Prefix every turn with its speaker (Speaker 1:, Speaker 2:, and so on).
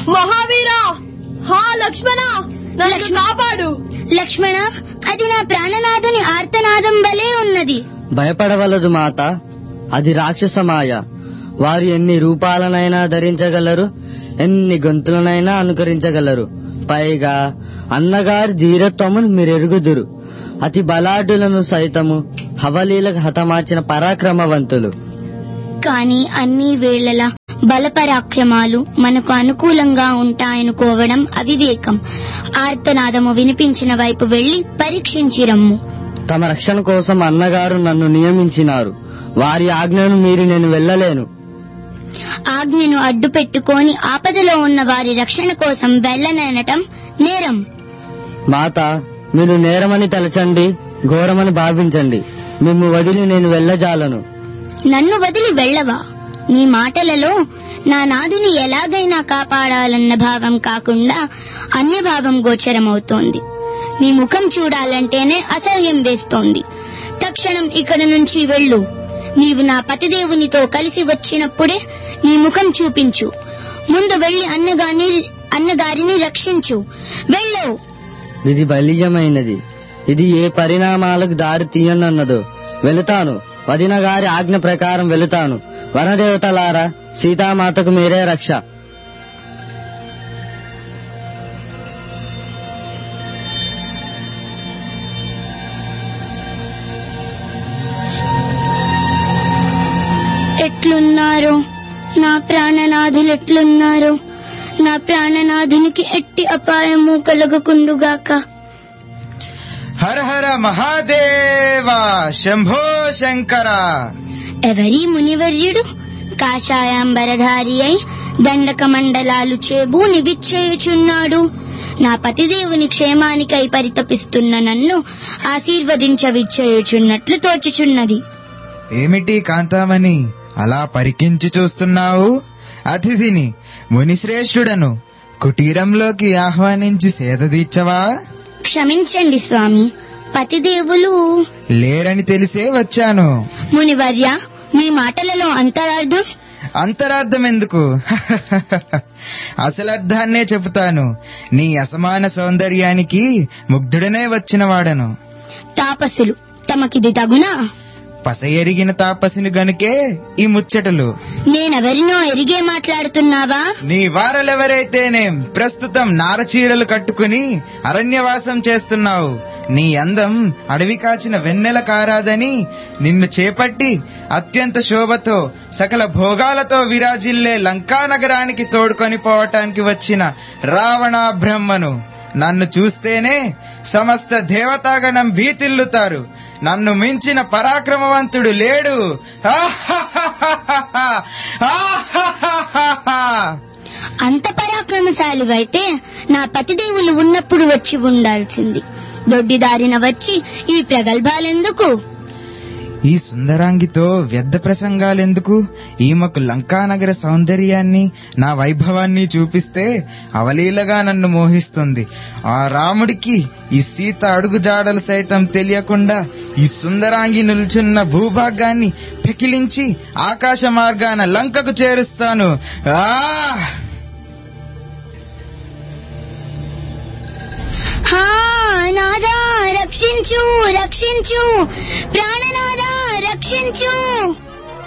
Speaker 1: మహావీరా హా లక్ష్మణ నన్ను
Speaker 2: లక్ష్మ-
Speaker 1: కాపాడు
Speaker 2: లక్ష్మణ అది నా ప్రాణనాథుని ఆర్తనాదం వలె ఉన్నది
Speaker 3: భయపడవలదు మాత అది రాక్షస మాయ వారు ఎన్ని రూపాలనైనా ధరించగలరు ఎన్ని గొంతులనైనా అనుకరించగలరు పైగా అన్నగారి ధీరత్వమును మీరెరుగుదురు అతి బలాఢ్యులను సైతము హవలీలకు హతమార్చిన పరాక్రమవంతులు
Speaker 2: కాని అన్ని వేళలా బలపరాక్రమాలు మనకు అనుకూలంగా ఉంటాయనుకోవడం అవివేకం ఆర్తనాదము వినిపించిన వైపు వెళ్లి పరీక్షించి రమ్ము
Speaker 3: తమ రక్షణ కోసం అన్నగారు నన్ను నియమించినారు వారి ఆజ్ఞను మీరి నేను వెళ్ళలేను
Speaker 2: ఆజ్ఞను అడ్డు పెట్టుకొని ఆపదలో ఉన్న వారి రక్షణ కోసం వెళ్ళననటం నేరం
Speaker 3: మాత మీరు నేరమని తలచండి ఘోరమని భావించండి మిమ్ము వదిలి నేను వెళ్ళజాలను
Speaker 2: నన్ను వదిలి వెళ్ళవా నీ మాటలలో నా నాదుని ఎలాగైనా కాపాడాలన్న భావం కాకుండా అన్య భావం గోచరమవుతోంది నీ ముఖం చూడాలంటేనే అసహ్యం వేస్తోంది తక్షణం ఇక్కడ నుంచి వెళ్ళు నీవు నా పతిదేవునితో కలిసి వచ్చినప్పుడే నీ ముఖం చూపించు ముందు వెళ్లి అన్నగాని అన్నగారిని రక్షించు వెళ్ళు
Speaker 3: ఇది బలీయమైనది ఇది ఏ పరిణామాలకు దారి తీయనన్నదో వెళుతాను వదిన గారి ఆజ్ఞ ప్రకారం వెళుతాను వనదేవతలారా సీతామాతకు మీరే రక్ష
Speaker 2: ఎట్లున్నారు నా ప్రాణనాథులు ఎట్లున్నారు నా ప్రాణనాథునికి ఎట్టి అపాయము కలగకుండుగాక
Speaker 4: హర హర మహాదేవ శంభో శంకర
Speaker 2: ఎవరి మునివర్యుడు కాషాయాంబరధారి అయి దండక మండలాలు చేబూని విచ్చేయుచున్నాడు నా పతిదేవుని క్షేమానికై పరితపిస్తున్న నన్ను ఆశీర్వదించవిచ్చేయుచున్నట్లు తోచుచున్నది
Speaker 4: ఏమిటి కాంతామణి అలా పరికించి చూస్తున్నావు అతిథిని మునిశ్రేష్ఠుడను కుటీరంలోకి ఆహ్వానించి సేదదీర్చవా
Speaker 2: క్షమించండి స్వామి పతిదేవులు
Speaker 4: లేరని తెలిసే వచ్చాను
Speaker 2: మునివర్య మీ మాటలలో అంతరార్థం
Speaker 4: అంతరార్థం ఎందుకు అసలర్థాన్నే చెబుతాను నీ అసమాన సౌందర్యానికి ముగ్ధుడనే వచ్చిన వాడను
Speaker 2: తాపసులు తమకిది తగునా
Speaker 4: పస ఎరిగిన తాపసిని గనుకే ఈ ముచ్చటలు
Speaker 2: నేనెవరినో ఎరిగే మాట్లాడుతున్నావా
Speaker 4: నీ వారలెవరైతేనేం ప్రస్తుతం నారచీరలు కట్టుకుని అరణ్యవాసం చేస్తున్నావు నీ అందం అడవి కాచిన వెన్నెల కారాదని నిన్ను చేపట్టి అత్యంత శోభతో సకల భోగాలతో విరాజిల్లే లంకా నగరానికి తోడుకొని పోవటానికి వచ్చిన రావణ బ్రహ్మను నన్ను చూస్తేనే సమస్త దేవతాగణం భీతిల్లుతారు నన్ను మించిన పరాక్రమవంతుడు లేడు ఆహాహాహాహా! ఆహాహాహాహా!
Speaker 2: అంత పరాక్రమశాలివైతే నా పతిదేవులు ఉన్నప్పుడు వచ్చి ఉండాల్సింది దొడ్డిదారిన వచ్చి ఈ ప్రగల్భాలెందుకు
Speaker 4: ఈ సుందరాంగితో వ్యర్థ ప్రసంగాలెందుకు ఈమెకు లంకానగర సౌందర్యాన్ని నా వైభవాన్ని చూపిస్తే అవలీలగా నన్ను మోహిస్తుంది ఆ రాముడికి ఈ సీత అడుగుజాడలు సైతం తెలియకుండా ఈ సుందరాంగి నిల్చున్న భూభాగాన్ని పెకిలించి ఆకాశ మార్గాన లంకకు చేరుస్తాను ఆ
Speaker 2: హా నాదా రక్షించు రక్షించు ప్రాణనాదా రక్షించు